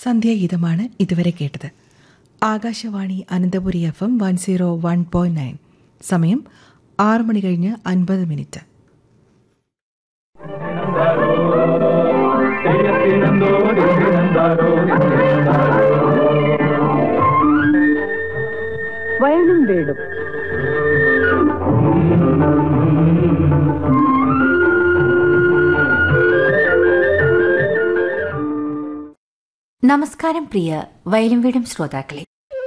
സന്ധ്യാഗീതമാണ് ഇതുവരെ കേട്ടത് Akashvani Ananthapuri F M one zero one point nine സമയം ആറ് മണി കഴിഞ്ഞ് അൻപത് മിനിറ്റ് വയലും വീടും നമസ്കാരം പ്രിയ വയലും വീടും ശ്രോതാക്കളെ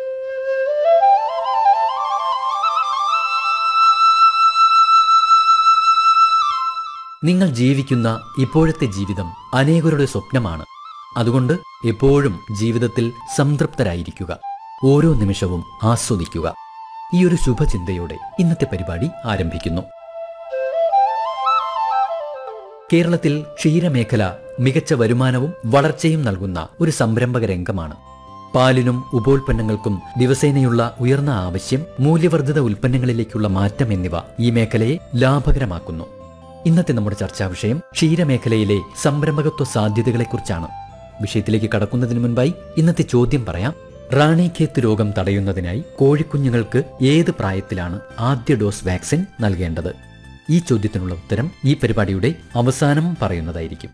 നിങ്ങൾ ജീവിക്കുന്ന ഇപ്പോഴത്തെ ജീവിതം അനേകരുടെ സ്വപ്നമാണ് അതുകൊണ്ട് എപ്പോഴും ജീവിതത്തിൽ സംതൃപ്തരായിരിക്കുക ഓരോ നിമിഷവും ആസ്വദിക്കുക ഈ ഒരു ശുഭചിന്തയോടെ ഇന്നത്തെ പരിപാടി ആരംഭിക്കുന്നു കേരളത്തിൽ ക്ഷീരമേഖല മികച്ച വരുമാനവും വളർച്ചയും നൽകുന്ന ഒരു സംരംഭക രംഗമാണ് പാലിനും ഉപോൽപ്പന്നങ്ങൾക്കും ദിവസേനയുള്ള ഉയർന്ന ആവശ്യം മൂല്യവർദ്ധിത ഉൽപ്പന്നങ്ങളിലേക്കുള്ള മാറ്റം എന്നിവ ഈ മേഖലയെ ലാഭകരമാക്കുന്നു ഇന്നത്തെ നമ്മുടെ ചർച്ചാ വിഷയം ക്ഷീരമേഖലയിലെ സംരംഭകത്വ സാധ്യതകളെക്കുറിച്ചാണ് വിഷയത്തിലേക്ക് കടക്കുന്നതിന് മുൻപായി ഇന്നത്തെ ചോദ്യം പറയാം റാണിഖേത്ത് രോഗം തടയുന്നതിനായി കോഴിക്കുഞ്ഞുങ്ങൾക്ക് ഏത് പ്രായത്തിലാണ് ആദ്യ ഡോസ് വാക്സിൻ നൽകേണ്ടത് ഈ ചോദ്യത്തിനുള്ള ഉത്തരം ഈ പരിപാടിയുടെ അവസാനം പറയുന്നതായിരിക്കും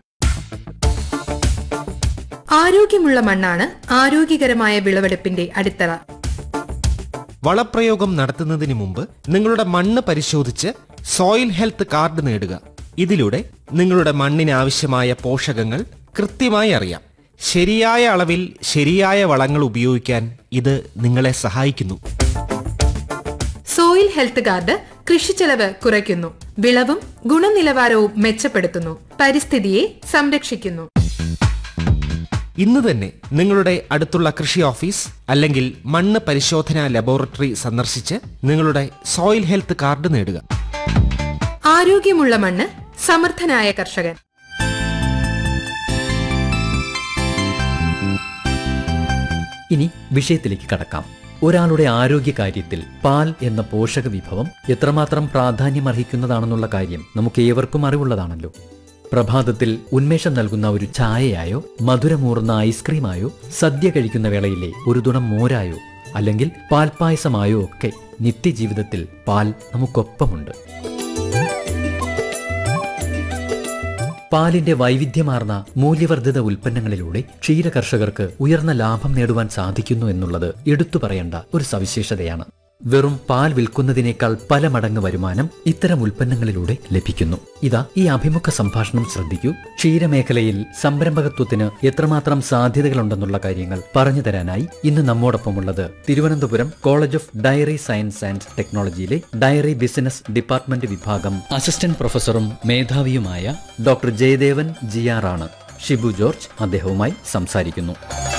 ആരോഗ്യമുള്ള മണ്ണാണ് ആരോഗ്യകരമായ വിളവെടുപ്പിന്റെ അടിത്തറ വളപ്രയോഗം നടത്തുന്നതിന് മുമ്പ് നിങ്ങളുടെ മണ്ണ് പരിശോധിച്ച് സോയിൽ ഹെൽത്ത് കാർഡ് നേടുക ഇതിലൂടെ നിങ്ങളുടെ മണ്ണിന് ആവശ്യമായ പോഷകങ്ങൾ കൃത്യമായി അറിയാം ശരിയായ അളവിൽ ശരിയായ വളങ്ങൾ ഉപയോഗിക്കാൻ ഇത് നിങ്ങളെ സഹായിക്കുന്നു സോയിൽ ഹെൽത്ത് കാർഡ് കൃഷിച്ചെലവ് കുറയ്ക്കുന്നു വിളവും ഗുണനിലവാരവും മെച്ചപ്പെടുത്തുന്നു പരിസ്ഥിതിയെ സംരക്ഷിക്കുന്നു ഇന്ന് തന്നെ നിങ്ങളുടെ അടുത്തുള്ള കൃഷി ഓഫീസ് അല്ലെങ്കിൽ മണ്ണ് പരിശോധനാ ലബോറട്ടറി സന്ദർശിച്ച് നിങ്ങളുടെ സോയിൽ ഹെൽത്ത് കാർഡ് നേടുക ആരോഗ്യമുള്ള മണ്ണ് സമർത്ഥനായ കർഷകൻ ഇനി വിഷയത്തിലേക്ക് കടക്കാം ഒരാളുടെ ആരോഗ്യകാര്യത്തിൽ പാൽ എന്ന പോഷക വിഭവം എത്രമാത്രം പ്രാധാന്യമർഹിക്കുന്നതാണെന്നുള്ള കാര്യം നമുക്ക് ഏവർക്കും അറിവുള്ളതാണല്ലോ പ്രഭാതത്തിൽ ഉന്മേഷം നൽകുന്ന ഒരു ചായയായോ മധുരമൂർന്ന ഐസ്ക്രീമായോ സദ്യ കഴിക്കുന്ന വേളയിലെ ഒരു തുണം മോരായോ അല്ലെങ്കിൽ പാൽപ്പായസമായോ ഒക്കെ നിത്യജീവിതത്തിൽ പാൽ നമുക്കൊപ്പമുണ്ട് പാലിന്റെ വൈവിധ്യമാർന്ന മൂല്യവർദ്ധിത ഉൽപ്പന്നങ്ങളിലൂടെ ക്ഷീരകർഷകർക്ക് ഉയർന്ന ലാഭം നേടുവാൻ സാധിക്കുന്നു എന്നുള്ളത് എടുത്തു പറയേണ്ട ഒരു സവിശേഷതയാണ് വെറും പാൽ വിൽക്കുന്നതിനേക്കാൾ പല മടങ്ങ് വരുമാനം ഇത്തരം ഉൽപ്പന്നങ്ങളിലൂടെ ലഭിക്കുന്നു ഇതാ ഈ അഭിമുഖ സംഭാഷണം ശ്രദ്ധിക്കൂ ക്ഷീരമേഖലയിൽ സംരംഭകത്വത്തിന് എത്രമാത്രം സാധ്യതകളുണ്ടെന്നുള്ള കാര്യങ്ങൾ പറഞ്ഞു തരാനായി ഇന്ന് നമ്മോടൊപ്പമുള്ളത് Thiruvananthapuram college of dairy science and ടെക്നോളജിയിലെ ഡയറി ബിസിനസ് ഡിപ്പാർട്ട്മെന്റ് വിഭാഗം അസിസ്റ്റന്റ് പ്രൊഫസറും മേധാവിയുമായ ഡോക്ടർ ജയദേവൻ ജിയാറാണ് ഷിബു ജോർജ് അദ്ദേഹവുമായി സംസാരിക്കുന്നു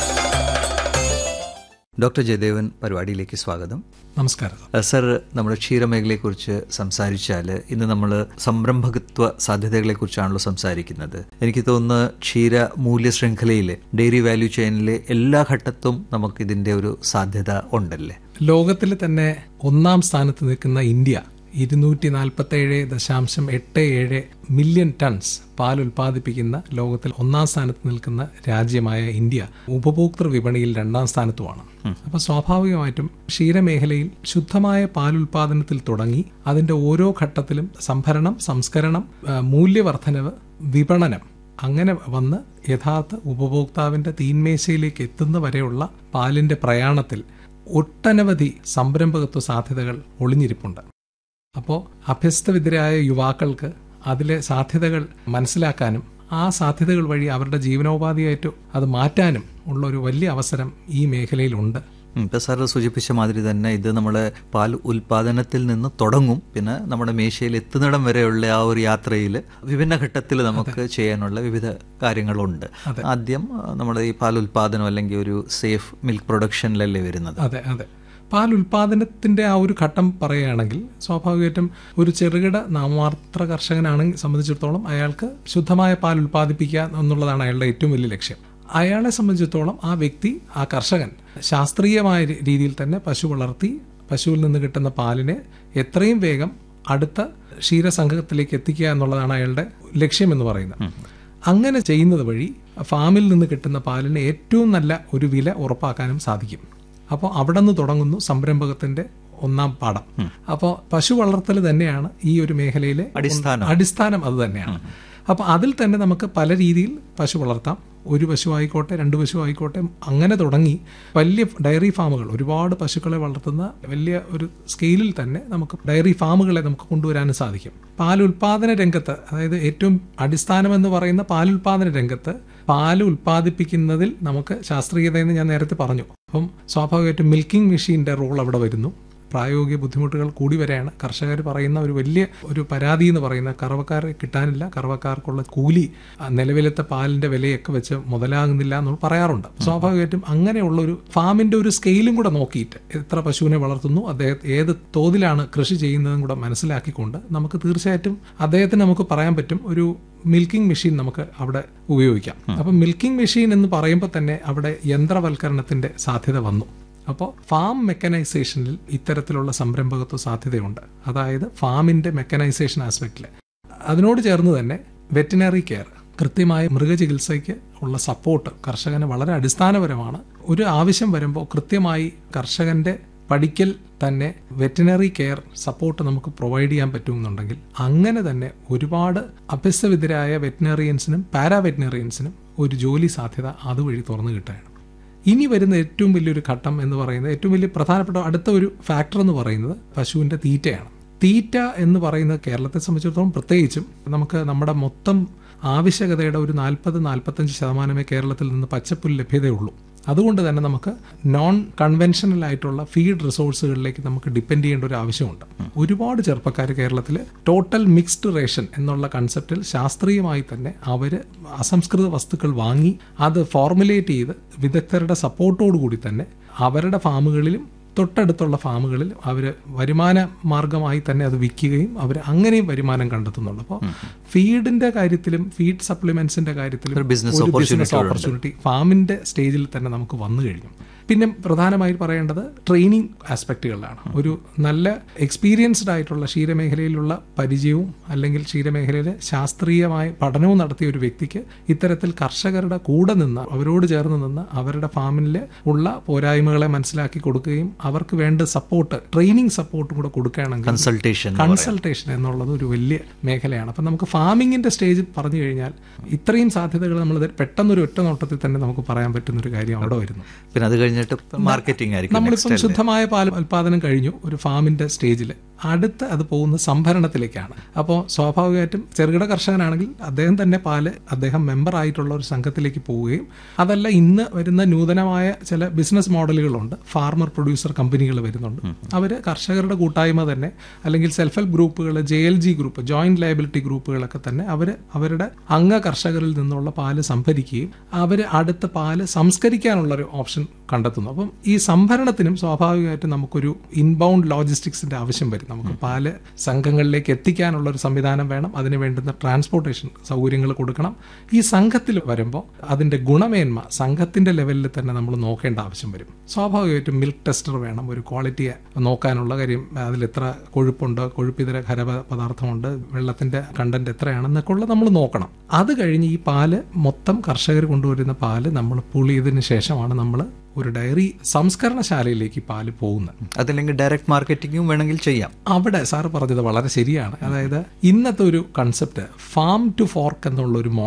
ഡോക്ടർ ജയദേവൻ പരിപാടിയിലേക്ക് സ്വാഗതം നമസ്കാരം അഹ് സർ നമ്മുടെ ക്ഷീരമേഖലയെക്കുറിച്ച് സംസാരിച്ചാൽ ഇന്ന് നമ്മൾ സംരംഭകത്വ സാധ്യതകളെക്കുറിച്ചാണല്ലോ സംസാരിക്കുന്നത് എനിക്ക് തോന്നുന്നു ക്ഷീര മൂല്യ ശൃംഖലയിലെ ഡെയറി വാല്യൂ ചെയിനിലെ എല്ലാ ഘട്ടത്തും നമുക്ക് ഇതിന്റെ ഒരു സാധ്യത ഉണ്ടല്ലേ ലോകത്തിൽ തന്നെ ഒന്നാം സ്ഥാനത്ത് നിൽക്കുന്ന ഇന്ത്യ ഇരുന്നൂറ്റി നാൽപ്പത്തേഴ് ദശാംശം എട്ട് ഏഴ് മില്യൺ ടൺസ് പാൽ ഉൽപ്പാദിപ്പിക്കുന്ന ലോകത്തിൽ ഒന്നാം സ്ഥാനത്ത് നിൽക്കുന്ന രാജ്യമായ ഇന്ത്യ ഉപഭോക്തൃ വിപണിയിൽ രണ്ടാം സ്ഥാനത്തുമാണ് അപ്പൊ സ്വാഭാവികമായിട്ടും ക്ഷീരമേഖലയിൽ ശുദ്ധമായ പാൽ ഉൽപാദനത്തിൽ തുടങ്ങി അതിന്റെ ഓരോ ഘട്ടത്തിലും സംഭരണം സംസ്കരണം ആ, മൂല്യവർദ്ധനവ് വിപണനം അങ്ങനെ വന്ന് യഥാർത്ഥ ഉപഭോക്താവിന്റെ തീന്മേശയിലേക്ക് എത്തുന്ന വരെയുള്ള പാലിന്റെ പ്രയാണത്തിൽ ഒട്ടനവധി സംരംഭകത്വ സാധ്യതകൾ ഒളിഞ്ഞിരിപ്പുണ്ട് അപ്പോൾ അഭ്യസ്തവിദ്യരായ യുവാക്കൾക്ക് അതിലെ സാധ്യതകൾ മനസ്സിലാക്കാനും ആ സാധ്യതകൾ വഴി അവരുടെ ജീവനോപാധിയായിട്ട് അത് മാറ്റാനും ഉള്ള ഒരു വലിയ അവസരം ഈ മേഖലയിലുണ്ട് ഉം, ഇപ്പൊ സാർ സൂചിപ്പിച്ച മാതിരി തന്നെ ഇത് നമ്മുടെ പാൽ ഉൽപാദനത്തിൽ നിന്ന് തുടങ്ങും പിന്നെ നമ്മുടെ മേശയിൽ എത്തുന്നിടം വരെയുള്ള ആ ഒരു യാത്രയിൽ വിഭിന്ന ഘട്ടത്തിൽ നമുക്ക് ചെയ്യാനുള്ള വിവിധ കാര്യങ്ങളുണ്ട് ആദ്യം ആ, നമ്മുടെ ഈ പാൽ ഉൽപാദനം അല്ലെങ്കിൽ ഒരു സേഫ് മിൽക്ക് പ്രൊഡക്ഷനിലല്ലേ വരുന്നത് അതെ അതെ പാൽ ഉൽപാദനത്തിന്റെ ആ ഒരു ഘട്ടം പറയുകയാണെങ്കിൽ സ്വാഭാവികമായിട്ടും ഒരു ചെറുകിട നാമമാത്ര കർഷകനാണെങ്കിൽ സംബന്ധിച്ചിടത്തോളം അയാൾക്ക് ശുദ്ധമായ പാൽ ഉൽപ്പാദിപ്പിക്കുക എന്നുള്ളതാണ് അയാളുടെ ഏറ്റവും വലിയ ലക്ഷ്യം അയാളെ സംബന്ധിച്ചിടത്തോളം ആ വ്യക്തി ആ കർഷകൻ ശാസ്ത്രീയമായ രീ- രീതിയിൽ തന്നെ പശു വളർത്തി പശുവിൽ നിന്ന് കിട്ടുന്ന പാലിനെ എത്രയും വേഗം അടുത്ത ക്ഷീരസംഘത്തിലേക്ക് എത്തിക്കുക എന്നുള്ളതാണ് അയാളുടെ ലക്ഷ്യം എന്ന് പറയുന്നത് അങ്ങനെ ചെയ്യുന്നത് വഴി ഫാമിൽ നിന്ന് കിട്ടുന്ന പാലിന് ഏറ്റവും നല്ല ഒരു വില ഉറപ്പാക്കാനും സാധിക്കും അപ്പോൾ അവിടെ നിന്ന് തുടങ്ങുന്നു സംരംഭകത്തിന്റെ ഒന്നാം പാഠം അപ്പോൾ പശു വളർത്തൽ തന്നെയാണ് ഈ ഒരു മേഖലയിലെ അടിസ്ഥാനം. അടിസ്ഥാനം അത് തന്നെയാണ് അപ്പോൾ അതിൽ തന്നെ നമുക്ക് പല രീതിയിൽ പശു വളർത്താം ഒരു പശു ആയിക്കോട്ടെ രണ്ട് പശു ആയിക്കോട്ടെ അങ്ങനെ തുടങ്ങി വലിയ ഡയറി ഫാമുകൾ ഒരുപാട് പശുക്കളെ വളർത്തുന്ന വലിയ ഒരു സ്കെയിലിൽ തന്നെ നമുക്ക് ഡയറി ഫാമുകളെ നമുക്ക് കൊണ്ടുവരാനും സാധിക്കും പാൽ ഉൽപാദന രംഗത്ത് അതായത് ഏറ്റവും അടിസ്ഥാനമെന്ന് പറയുന്ന പാൽ ഉൽപാദന രംഗത്ത് പാല് ഉൽപ്പാദിപ്പിക്കുന്നതിൽ നമുക്ക് ശാസ്ത്രീയതയെന്ന് ഞാൻ നേരത്തെ പറഞ്ഞു അപ്പം സ്വാഭാവികമായിട്ടും മിൽക്കിംഗ് മെഷീൻ്റെ റോൾ അവിടെ വരുന്നു പ്രായോഗിക ബുദ്ധിമുട്ടുകൾ കൂടി വരെയാണ് കർഷകർ പറയുന്ന ഒരു വലിയ ഒരു പരാതി എന്ന് പറയുന്ന കറവക്കാരെ കിട്ടാനില്ല കറവക്കാർക്കുള്ള കൂലി ആ, നിലവിലത്തെ പാലിന്റെ വിലയൊക്കെ വെച്ച് മുതലാകുന്നില്ല എന്ന് പറയാറുണ്ട് സ്വാഭാവികമായിട്ടും അങ്ങനെയുള്ള ഒരു ഫാമിന്റെ ഒരു സ്കെയിലും കൂടെ നോക്കിയിട്ട് എത്ര പശുവിനെ വളർത്തുന്നു അദ്ദേഹം ഏത് തോതിലാണ് കൃഷി ചെയ്യുന്നതും കൂടെ മനസ്സിലാക്കിക്കൊണ്ട് നമുക്ക് തീർച്ചയായിട്ടും അദ്ദേഹത്തിന് നമുക്ക് പറയാൻ പറ്റും ഒരു മിൽക്കിംഗ് മെഷീൻ നമുക്ക് അവിടെ ഉപയോഗിക്കാം അപ്പം മിൽക്കിംഗ് മെഷീൻ എന്ന് പറയുമ്പോൾ തന്നെ അവിടെ യന്ത്രവൽക്കരണത്തിന്റെ സാധ്യത വന്നു അപ്പോൾ ഫാം മെക്കനൈസേഷനിൽ ഇത്തരത്തിലുള്ള സംരംഭകത്വ സാധ്യതയുണ്ട് അതായത് ഫാമിന്റെ മെക്കനൈസേഷൻ ആസ്പെക്റ്റിൽ അതിനോട് ചേർന്ന് തന്നെ വെറ്റിനറി കെയർ കൃത്യമായ മൃഗചികിത്സയ്ക്ക് ഉള്ള സപ്പോർട്ട് കർഷകന് വളരെ അടിസ്ഥാനപരമാണ് ഒരു ആവശ്യം വരുമ്പോൾ കൃത്യമായി കർഷകന്റെ പഠിക്കൽ തന്നെ വെറ്റിനറി കെയർ സപ്പോർട്ട് നമുക്ക് പ്രൊവൈഡ് ചെയ്യാൻ പറ്റുമെന്നുണ്ടെങ്കിൽ അങ്ങനെ തന്നെ ഒരുപാട് അഭ്യസ്തവിദ്യരായ വെറ്റിനറിയൻസിനും പാരാ വെറ്റിനറിയൻസിനും ഒരു ജോലി സാധ്യത അതുവഴി തുറന്നു കിട്ടുകയാണ് ഇനി വരുന്ന ഏറ്റവും വലിയൊരു ഘട്ടം എന്ന് പറയുന്നത് ഏറ്റവും വലിയ പ്രധാനപ്പെട്ട അടുത്ത ഒരു ഫാക്ടർ എന്ന് പറയുന്നത് പശുവിന്റെ തീറ്റയാണ് തീറ്റ എന്ന് പറയുന്നത് കേരളത്തെ സംബന്ധിച്ചിടത്തോളം പ്രത്യേകിച്ചും നമുക്ക് നമ്മുടെ മൊത്തം ആവശ്യകതയുടെ ഒരു നാൽപ്പത് നാൽപ്പത്തഞ്ച് ശതമാനമേ കേരളത്തിൽ നിന്ന് പച്ചപ്പുൽ ലഭ്യതയുള്ളൂ അതുകൊണ്ട് തന്നെ നമുക്ക് നോൺ കൺവെൻഷനൽ ആയിട്ടുള്ള ഫീഡ് റിസോഴ്സുകളിലേക്ക് നമുക്ക് ഡിപ്പെൻഡ് ചെയ്യേണ്ട ഒരു ആവശ്യമുണ്ട് ഒരുപാട് ചെറുപ്പക്കാർ കേരളത്തിൽ ടോട്ടൽ മിക്സ്ഡ് റേഷൻ എന്നുള്ള കൺസെപ്റ്റിൽ ശാസ്ത്രീയമായി തന്നെ അവർ അസംസ്കൃത വസ്തുക്കൾ വാങ്ങി അത് ഫോർമുലേറ്റ് ചെയ്ത് വിദഗ്ധരുടെ സപ്പോർട്ടോടു കൂടി തന്നെ അവരുടെ ഫാമുകളിലും തൊട്ടടുത്തുള്ള ഫാമുകളിൽ അവർ വരുമാന മാർഗമായി തന്നെ അത് വിൽക്കുകയും അവർ അങ്ങനെയും വരുമാനം കണ്ടെത്തുന്നുണ്ട് അപ്പോൾ ഫീഡിന്റെ കാര്യത്തിലും ഫീഡ് സപ്ലിമെന്റ്സിന്റെ കാര്യത്തിലും ഒരു business ഒരു opportunity ബിസിനസ് ഓപ്പർച്യൂണിറ്റി ഫാമിന്റെ സ്റ്റേജിൽ തന്നെ നമുക്ക് വന്നു കഴിഞ്ഞു പിന്നെ പ്രധാനമായി പറയേണ്ടത് ട്രെയിനിങ് ആസ്പെക്റ്റുകളിലാണ് ഒരു നല്ല എക്സ്പീരിയൻസ്ഡ് ആയിട്ടുള്ള ക്ഷീരമേഖലയിലുള്ള പരിചയവും അല്ലെങ്കിൽ ക്ഷീരമേഖലയിലെ ശാസ്ത്രീയമായ പഠനവും നടത്തിയ ഒരു വ്യക്തിക്ക് ഇത്തരത്തിൽ കർഷകരുടെ കൂടെ നിന്ന് അവരോട് ചേർന്ന് നിന്ന് അവരുടെ ഫാമിൽ ഉള്ള പോരായ്മകളെ മനസ്സിലാക്കി കൊടുക്കുകയും അവർക്ക് വേണ്ട സപ്പോർട്ട് ട്രെയിനിങ് സപ്പോർട്ടും കൂടെ കൊടുക്കുകയാണെങ്കിൽ കൺസൾട്ടേഷൻ കൺസൾട്ടേഷൻ എന്നുള്ളത് ഒരു വലിയ മേഖലയാണ് അപ്പം നമുക്ക് ഫാമിങ്ങിന്റെ സ്റ്റേജ് പറഞ്ഞു കഴിഞ്ഞാൽ ഇത്രയും സാധ്യതകൾ നമ്മൾ പെട്ടെന്നൊരു ഒറ്റ നോട്ടത്തിൽ തന്നെ നമുക്ക് പറയാൻ പറ്റുന്ന ഒരു കാര്യം അവിടെ വരുന്നു പിന്നെ അത് കഴിഞ്ഞിട്ട് മാർക്കറ്റിംഗ് ആയിരിക്കും നമ്മളിപ്പം next അല്ലേ? ശുദ്ധമായ പാൽ ഉൽപാദനം കഴിഞ്ഞു ഒരു ഫാമിന്റെ സ്റ്റേജിൽ അടുത്ത് അത് പോകുന്ന സംഭരണത്തിലേക്കാണ് അപ്പോൾ സ്വാഭാവികമായിട്ടും ചെറുകിട കർഷകനാണെങ്കിൽ അദ്ദേഹം തന്നെ പാല് അദ്ദേഹം മെമ്പർ ആയിട്ടുള്ള ഒരു സംഘത്തിലേക്ക് പോവുകയും അതല്ല ഇന്ന് വരുന്ന നൂതനമായ ചില ബിസിനസ് മോഡലുകളുണ്ട് ഫാർമർ പ്രൊഡ്യൂസർ കമ്പനികൾ വരുന്നുണ്ട് അവർ കർഷകരുടെ കൂട്ടായ്മ തന്നെ അല്ലെങ്കിൽ സെൽഫ് ഹെൽപ്പ് ഗ്രൂപ്പുകൾ J L G group joint liability ഗ്രൂപ്പുകളൊക്കെ തന്നെ അവർ അവരുടെ അംഗ കർഷകരിൽ നിന്നുള്ള പാല് സംഭരിക്കുകയും അവർ അടുത്ത പാല് സംസ്കരിക്കാനുള്ള ഒരു ഓപ്ഷൻ കണ്ടെത്തുന്നു അപ്പം ഈ സംഭരണത്തിനും സ്വാഭാവികമായിട്ടും നമുക്കൊരു ഇൻബൗണ്ട് ലോജിസ്റ്റിക്സിന്റെ ആവശ്യം വരും നമുക്ക് പാല് സംഘങ്ങളിലേക്ക് എത്തിക്കാനുള്ള ഒരു സംവിധാനം വേണം അതിന് വേണ്ടുന്ന ട്രാൻസ്പോർട്ടേഷൻ സൗകര്യങ്ങൾ കൊടുക്കണം ഈ സംഘത്തിൽ വരുമ്പോൾ അതിന്റെ ഗുണമേന്മ സംഘത്തിന്റെ ലെവലിൽ തന്നെ നമ്മൾ നോക്കേണ്ട ആവശ്യം വരും സ്വാഭാവികമായിട്ടും മിൽക്ക് ടെസ്റ്റർ വേണം ഒരു ക്വാളിറ്റി നോക്കാനുള്ള കാര്യം അതിൽ എത്ര കൊഴുപ്പുണ്ട് കൊഴുപ്പിതര ഖര പദാർത്ഥമുണ്ട് വെള്ളത്തിന്റെ കണ്ടന്റ് എത്രയാണെന്നൊക്കെ ഉള്ളത് നമ്മൾ നോക്കണം അത് കഴിഞ്ഞ് ഈ പാല് മൊത്തം കർഷകർ കൊണ്ടുവരുന്ന പാല് നമ്മൾ പുളിയതിന് ശേഷമാണ് നമ്മൾ ഒരു ഡയറി സംസ്കരണശാലയിലേക്ക് ഈ പാല് പോകുന്നത് അതല്ലെങ്കിൽ ഡയറക്റ്റ് മാർക്കറ്റിംഗും വേണമെങ്കിൽ ചെയ്യാം അവിടെ സാർ പറഞ്ഞത് വളരെ ശരിയാണ് അതായത് ഇന്നത്തെ ഒരു കൺസെപ്റ്റ് ഫാം ടു ഫോർക്ക് എന്നുള്ള ഒരു